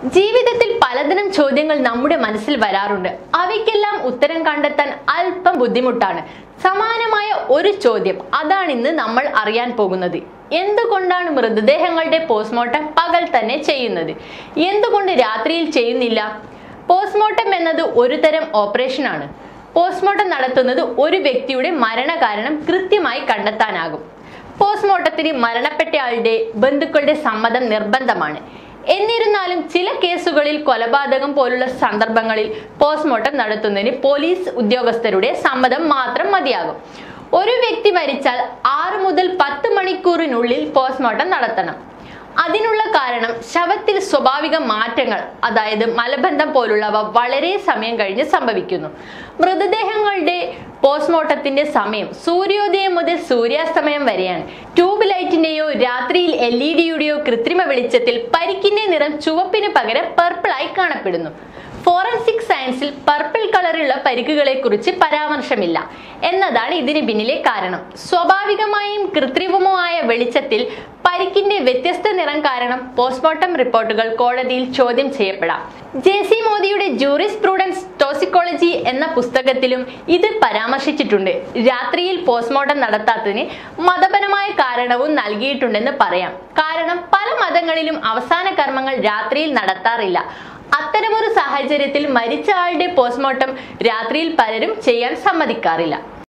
ജീവിതത്തിൽ പലതരം ചോദ്യങ്ങൾ നമ്മുടെ മനസ്സിൽ വരാറുണ്ട് അവയ്ക്കെല്ലാം ഉത്തരം കണ്ടെത്താൻ അല്പം ബുദ്ധിമുട്ടാണ് സമാനമായ ഒരു ചോദ്യം അതാണ് ഇന്ന് നമ്മൾ അറിയാൻ പോകുന്നത് എന്തുകൊണ്ടാണ് മൃതദേഹങ്ങളുടെ പോസ്റ്റ്മോർട്ടം പകൽ തന്നെ ചെയ്യുന്നത് എന്തുകൊണ്ട് രാത്രിയിൽ ചെയ്യുന്നില്ല പോസ്റ്റ്മോർട്ടം എന്നത് ഒരു തരം ഓപ്പറേഷനാണ് പോസ്റ്റ്മോർട്ടം നടത്തുന്നത് ഒരു വ്യക്തിയുടെ മരണകാരണം കൃത്യമായി കണ്ടെത്താനാകും പോസ്റ്റ്മോർട്ടത്തിന് മരണപ്പെട്ടയാളുടെ ബന്ധുക്കളുടെ സമ്മതം നിർബന്ധമാണ് എന്നിരുന്നാലും ചില കേസുകളിൽ കൊലപാതകം പോലുള്ള സന്ദർഭങ്ങളിൽ പോസ്റ്റ്മോർട്ടം നടത്തുന്നതിന് പോലീസ് ഉദ്യോഗസ്ഥരുടെ സമ്മതം മാത്രം മതിയാകും ഒരു വ്യക്തി മരിച്ചാൽ ആറ് മുതൽ പത്ത് മണിക്കൂറിനുള്ളിൽ പോസ്റ്റ്മോർട്ടം നടത്തണം അതിനുള്ള കാരണം ശവത്തിൽ സ്വാഭാവിക മാറ്റങ്ങൾ അതായത് മലബന്ധം പോലുള്ളവ വളരെ സമയം കഴിഞ്ഞ് സംഭവിക്കുന്നു മൃതദേഹങ്ങളുടെ പോസ്റ്റ്മോർട്ടത്തിന്റെ സമയം സൂര്യോദയം മുതൽ സൂര്യാസ്തമയം വരെയാണ് ട്യൂബ് ലൈറ്റിന്റെയോ രാത്രിയിൽ എൽ ഇ ഡിയുടെയോ കൃത്രിമ വെളിച്ചത്തിൽ പരിക്കിന്റെ നിറം ചുവപ്പിന് പകരം പർപ്പിളായി കാണപ്പെടുന്നു ഫോറൻസിക് സയൻസിൽ പർപ്പിൾ കളറുള്ള പരിക്കുകളെ കുറിച്ച് പരാമർശമില്ല എന്നതാണ് ഇതിന് പിന്നിലെ കാരണം സ്വാഭാവികമായും കൃത്രിമവുമായ വെളിച്ചത്തിൽ പരിക്കിന്റെ വ്യത്യസ്ത നിറം കാരണം പോസ്റ്റ്മോർട്ടം റിപ്പോർട്ടുകൾ കോടതിയിൽ ചോദ്യം ചെയ്യപ്പെടാം ജെ സി മോദിയുടെ ജൂറിസ് പ്രൂഡൻസ് ടോസിക്കോളജി എന്ന പുസ്തകത്തിലും ഇത് പരാമർശിച്ചിട്ടുണ്ട് രാത്രിയിൽ പോസ്റ്റ്മോർട്ടം നടത്താത്തതിന് മതപരമായ കാരണവും നൽകിയിട്ടുണ്ടെന്ന് പറയാം കാരണം പല മതങ്ങളിലും അവസാന കർമ്മങ്ങൾ രാത്രിയിൽ നടത്താറില്ല അത്തരമൊരു സാഹചര്യത്തിൽ മരിച്ച ആളുടെ പോസ്റ്റ്മോർട്ടം രാത്രിയിൽ പലരും ചെയ്യാൻ സമ്മതിക്കാറില്ല